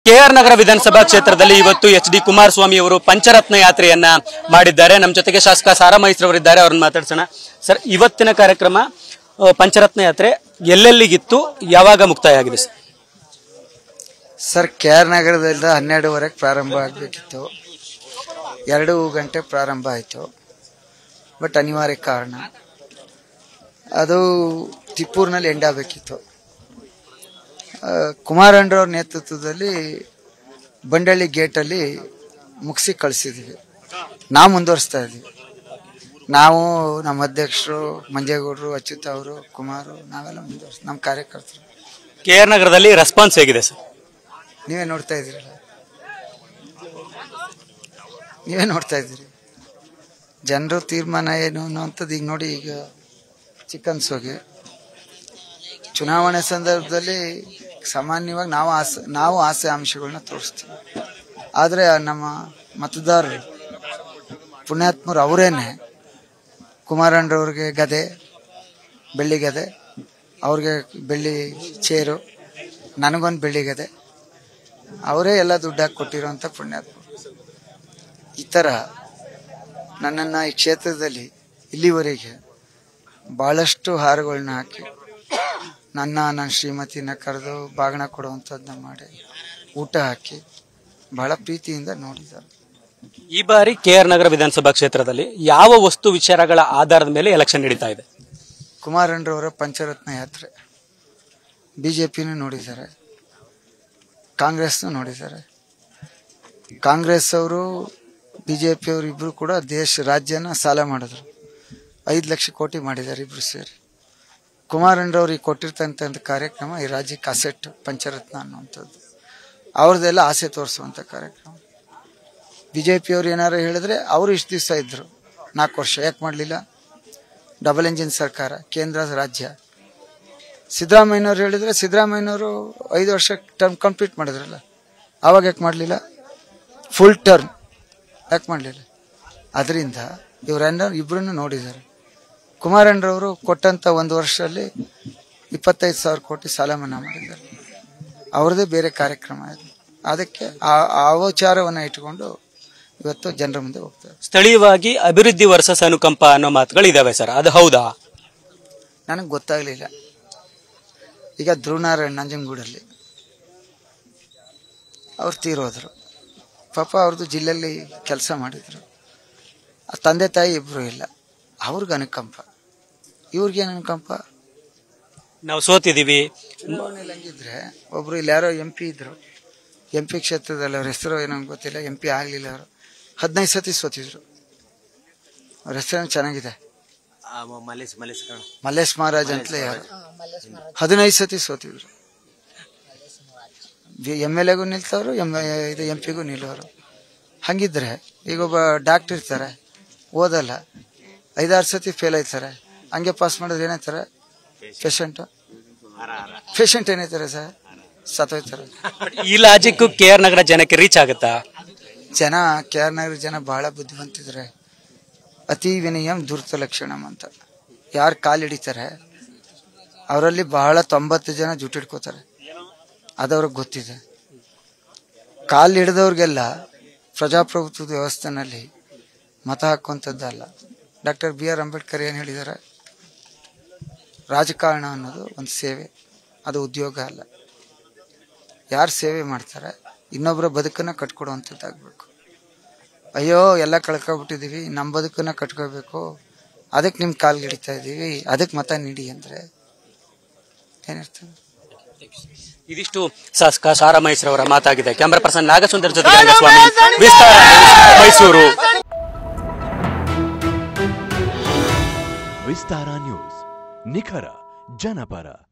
K R ನಗರ ವಿಧಾನಸಭಾ ಕ್ಷೇತ್ರದಲ್ಲಿ ಇವತ್ತು ಎಚ್ ಡಿ ಕುಮಾರಸ್ವಾಮಿ ಅವರು ಪಂಚರತ್ನ ಯಾತ್ರೆಯನ್ನ ಮಾಡಿದ್ದಾರೆ ನಮ್ಮ ಜೊತೆಗೆ ಶಾಸಕ ಸಾರಾ ಮೈಸ್ರವರಿದ್ದಾರೆ ಅವ್ರನ್ನ ಮಾತಾಡ್ಸೋಣ ಸರ್ ಇವತ್ತಿನ ಕಾರ್ಯಕ್ರಮ ಆ, ಪಂಚರತ್ನ ಯಾತ್ರೆ ಎಲ್ಲೆಲ್ಲಿಗಿತ್ತು ಯಾವಾಗ ಮುಕ್ತಾಯ ಆಗಿದೆ ಸರ್ ಸರ್ ಕೆ ಆರ್ ನಗರದಿಂದ ಹನ್ನೆರಡುವರೆಗೆ ಪ್ರಾರಂಭ ಆಗಬೇಕಿತ್ತು ಎರಡು ಗಂಟೆ ಪ್ರಾರಂಭ ಆಯಿತು ಬಟ್ ಅನಿವಾರ್ಯ ಕಾರಣ ಅದು ತಿಪ್ಪೂರಿನಲ್ಲಿ ಎಂಡ್ ಆಗಬೇಕಿತ್ತು ಕುಮಾರಣ್ಣವ್ರ ನೇತೃತ್ವದಲ್ಲಿ ಬಂಡಳ್ಳಿ ಗೇಟಲ್ಲಿ ಮುಗಿಸಿ ಕಳಿಸಿದ್ವಿ ನಾವು ಮುಂದುವರಿಸ್ತಾ ಇದ್ವಿ ನಾವು ನಮ್ಮ ಅಧ್ಯಕ್ಷರು ಮಂಜೇಗೌಡರು ಅಚ್ಯುತ್ ಅವರು ಕುಮಾರು ನಾವೆಲ್ಲ ಮುಂದುವರ್ಸ್ ನಮ್ಮ ಕಾರ್ಯಕರ್ತರು ಕೆ ಆರ್ ನಗರದಲ್ಲಿ ರೆಸ್ಪಾನ್ಸ್ ಹೇಗಿದೆ ಸರ್ ನೀವೇ ನೋಡ್ತಾ ಇದ್ದೀರಲ್ಲ ನೀವೇ ನೋಡ್ತಾ ಇದ್ದೀರಿ ಜನರು ತೀರ್ಮಾನ ಏನು ಅನ್ನೋಂಥದ್ದು ಈಗ ನೋಡಿ ಈಗ ಚಿಕನ್ ಸೋಗೆ ಚುನಾವಣೆ ಸಂದರ್ಭದಲ್ಲಿ ಸಾಮಾನ್ಯವಾಗಿ ನಾವು ಆಸೆ ನಾವು ಆಸೆ ಅಂಶಗಳನ್ನ ತೋರಿಸ್ತೀವಿ ಆದರೆ ನಮ್ಮ ಮತದಾರರು ಪುಣ್ಯಾತ್ಮರು ಅವರೇನೆ ಕುಮಾರಣ್ಣವ್ರಿಗೆ ಗದೆ ಬೆಳ್ಳಿ ಗದೆ ಅವ್ರಿಗೆ ಬೆಳ್ಳಿ ಚೇರು ನನಗೊಂದು ಬೆಳ್ಳಿ ಗದೆ ಅವರೇ ಎಲ್ಲ ದುಡ್ಡಾಗಿ ಕೊಟ್ಟಿರೋಂಥ ಪುಣ್ಯಾತ್ಮ ಈ ಥರ ನನ್ನನ್ನು ಈ ಕ್ಷೇತ್ರದಲ್ಲಿ ಇಲ್ಲಿವರೆಗೆ ಭಾಳಷ್ಟು ಹಾರಗಳನ್ನ ಹಾಕಿ ನನ್ನ ನನ್ನ ಶ್ರೀಮತಿನ ಕರೆದು ಬಾಗಣ ಕೊಡುವಂಥದ್ದನ್ನ ಮಾಡಿ ಊಟ ಹಾಕಿ ಬಹಳ ಪ್ರೀತಿಯಿಂದ ನೋಡಿದ್ದಾರೆ ಈ ಬಾರಿ ಕೆ ಆರ್ ನಗರ ವಿಧಾನಸಭಾ ಕ್ಷೇತ್ರದಲ್ಲಿ ಯಾವ ವಸ್ತು ವಿಚಾರಗಳ ಆಧಾರದ ಮೇಲೆ ಎಲೆಕ್ಷನ್ ನಡೀತಾ ಇದೆ ಕುಮಾರಣ್ಣರವರ ಪಂಚರತ್ನ ಯಾತ್ರೆ ಬಿ ಜೆ ಪಿನೂ ನೋಡಿದ್ದಾರೆ ಕಾಂಗ್ರೆಸ್ನು ನೋಡಿದ್ದಾರೆ ಕಾಂಗ್ರೆಸ್ ಅವರು ಬಿ ಜೆ ಪಿಯವರು ಇಬ್ಬರು ಕೂಡ ದೇಶ ರಾಜ್ಯನ ಸಾಲ ಮಾಡಿದ್ರು ಐದು ಲಕ್ಷ ಕೋಟಿ ಮಾಡಿದ್ದಾರೆ ಇಬ್ಬರು ಸೇರಿ ಕುಮಾರಣ್ಣರವ್ರಿಗೆ ಕೊಟ್ಟಿರ್ತಂಥ ಕಾರ್ಯಕ್ರಮ ಈ ರಾಜ್ಯಕ್ಕೆ ಅಸೆಟ್ ಪಂಚರತ್ನ ಅನ್ನುವಂಥದ್ದು ಅವ್ರದ್ದೆಲ್ಲ ಆಸೆ ತೋರಿಸುವಂಥ ಕಾರ್ಯಕ್ರಮ ಬಿ ಜೆ ಪಿಯವ್ರು ಏನಾರು ಹೇಳಿದ್ರೆ ಅವರು ಇಷ್ಟು ದಿವಸ ಇದ್ದರು ನಾಲ್ಕು ವರ್ಷ ಯಾಕೆ ಮಾಡಲಿಲ್ಲ ಡಬಲ್ ಎಂಜಿನ್ ಸರ್ಕಾರ ಕೇಂದ್ರ ರಾಜ್ಯ ಸಿದ್ದರಾಮಯ್ಯನವ್ರು ಹೇಳಿದ್ರೆ ಸಿದ್ದರಾಮಯ್ಯನವರು ಐದು ವರ್ಷ ಟರ್ಮ್ ಕಂಪ್ಲೀಟ್ ಮಾಡಿದ್ರಲ್ಲ ಆವಾಗ ಯಾಕೆ ಮಾಡಲಿಲ್ಲ ಫುಲ್ ಟರ್ಮ್ ಯಾಕೆ ಮಾಡಲಿಲ್ಲ ಅದರಿಂದ ಇವರೆಲ್ಲ ಇಬ್ಬರನ್ನು ನೋಡಿದ್ದಾರೆ ಕುಮಾರಣ್ಣರವರು ಕೊಟ್ಟಂಥ ಒಂದು ವರ್ಷದಲ್ಲಿ ಇಪ್ಪತ್ತೈದು ಸಾವಿರ ಕೋಟಿ ಸಾಲ ಮನ್ನಾ ಮಾಡಿದ್ದಾರೆ ಅವ್ರದ್ದೇ ಬೇರೆ ಕಾರ್ಯಕ್ರಮ ಇದೆ ಅದಕ್ಕೆ ಆ ಆ ವಿಚಾರವನ್ನು ಇಟ್ಕೊಂಡು ಇವತ್ತು ಜನರ ಮುಂದೆ ಹೋಗ್ತಾರೆ ಸ್ಥಳೀಯವಾಗಿ ಅಭಿವೃದ್ಧಿ ವರ್ಸಸ್ ಅನುಕಂಪ ಅನ್ನೋ ಮಾತುಗಳು ಇದಾವೆ ಸರ್ ಅದು ಹೌದಾ ನನಗೆ ಗೊತ್ತಾಗಲಿಲ್ಲ ಈಗ ಧ್ರುವನಾರಾಯಣ್ ನಂಜನಗೂಡಲ್ಲಿ ಅವ್ರು ತೀರೋದ್ರು ಪಾಪ ಅವ್ರದ್ದು ಜಿಲ್ಲೆಯಲ್ಲಿ ಕೆಲಸ ಮಾಡಿದ್ರು ಆ ತಂದೆ ತಾಯಿ ಇಬ್ಬರು ಇಲ್ಲ ಅವ್ರಿಗೆ ಅನುಕಂಪ ಇವ್ರಿಗೇನು ಅನುಕಂಪ ನಾವು ಸೋತಿದೀವಿ ಚುನಾವಣೆಯಲ್ಲಿ ಹಂಗಿದ್ರೆ ಒಬ್ರು ಇಲ್ಲಿ ಯಾರೋ ಎಂ ಪಿ ಇದ್ರು ಎಂ ಪಿ ಕ್ಷೇತ್ರದಲ್ಲಿ ಅವ್ರ ಹೆಸರು ಏನೋ ಗೊತ್ತಿಲ್ಲ ಎಂ ಪಿ ಆಗಲಿಲ್ಲ ಅವರು ಹದಿನೈದು ಸತಿ ಸೋತಿದ್ರು ಅವ್ರ ಹೆಸರು ಚೆನ್ನಾಗಿದೆ ಮಲೇಶ್ ಮಲೇಶ್ ಕಣ ಮಲ್ಲೇಶ್ ಮಹಾರಾಜ್ ಅಂತಲೇ ಯಾರು ಹದಿನೈದು ಸತಿ ಸೋತಿದ್ರು ಎಮ್ ಎಲ್ ಎಗೂ ನಿಲ್ತವ್ರು ಎಮ್ ಇದು ಎಂ ಪಿಗೂ ನಿಲ್ಲೋರು ಹಂಗಿದ್ರೆ ಈಗ ಒಬ್ಬ ಡಾಕ್ಟರ್ ಇರ್ತಾರೆ ಓದಲ್ಲ ಐದಾರು ಸತಿ ಫೇಲ್ ಆಯ್ತಾರೆ ಹಂಗೆ ಪಾಸ್ ಮಾಡಿದ್ರೆ ಏನಾಯ್ತಾರೆ ಪೇಷಂಟು ಪೇಷಂಟ್ ಏನಾಯ್ತಾರೆ ಸರ್ ಸತ್ತೋಯ್ತಾರೆ ಈ ಲಾಜಿಕ್ ಕೆ ಆರ್ ನಗರ ಜನಕ್ಕೆ ರೀಚ್ ಆಗುತ್ತಾ ಜನ ಕೆ ಆರ್ ನಗರ ಜನ ಬಹಳ ಬುದ್ಧಿವಂತಿದ್ರೆ ಅತಿ ವಿನಯಂ ದುರ್ತ ಲಕ್ಷಣಂ ಅಂತ ಯಾರು ಕಾಲು ಹಿಡಿತಾರೆ ಅವರಲ್ಲಿ ಬಹಳ ತೊಂಬತ್ತು ಜನ ಜುಟ್ಟಿಡ್ಕೋತಾರೆ ಅದವ್ರಿಗೆ ಗೊತ್ತಿದೆ ಕಾಲು ಹಿಡಿದವ್ರಿಗೆಲ್ಲ ಪ್ರಜಾಪ್ರಭುತ್ವದ ವ್ಯವಸ್ಥೆನಲ್ಲಿ ಮತ ಹಾಕುವಂಥದ್ದಲ್ಲ ಡಾಕ್ಟರ್ ಬಿ ಆರ್ ಅಂಬೇಡ್ಕರ್ ಏನು ಹೇಳಿದ್ದಾರೆ ರಾಜಕಾರಣ ಅನ್ನೋದು ಒಂದು ಸೇವೆ ಅದು ಉದ್ಯೋಗ ಅಲ್ಲ ಯಾರು ಸೇವೆ ಮಾಡ್ತಾರೆ ಇನ್ನೊಬ್ಬರ ಬದುಕನ್ನ ಕಟ್ಕೊಡುವಂಥದ್ದಾಗಬೇಕು ಅಯ್ಯೋ ಎಲ್ಲ ಕಳ್ಕೊಬಿಟ್ಟಿದ್ದೀವಿ ನಮ್ಮ ಬದುಕನ್ನ ಕಟ್ಕೋಬೇಕು ಅದಕ್ಕೆ ನಿಮ್ಮ ಕಾಲ್ಗೆ ಹಿಡಿತಾ ಇದ್ದೀವಿ ಅದಕ್ಕೆ ಮತ ನೀಡಿ ಅಂದರೆ ಏನಿರ್ತದೆ ಇದಿಷ್ಟು ಶಾಸಕ ಸಾರಾ ಮೈಸ್ರವರ ಮಾತಾಗಿದೆ ಕ್ಯಾಮರಾ ಪರ್ಸನ್ ನಾಗಸುಂದರ್ ಜೊತೆ ರಂಗಸ್ವಾಮಿ ವಿಸ್ತಾರ ಮೈಸೂರು ವಿಸ್ತಾರ ನ್ಯೂಸ್ ನಿಖರ ಜನಪರ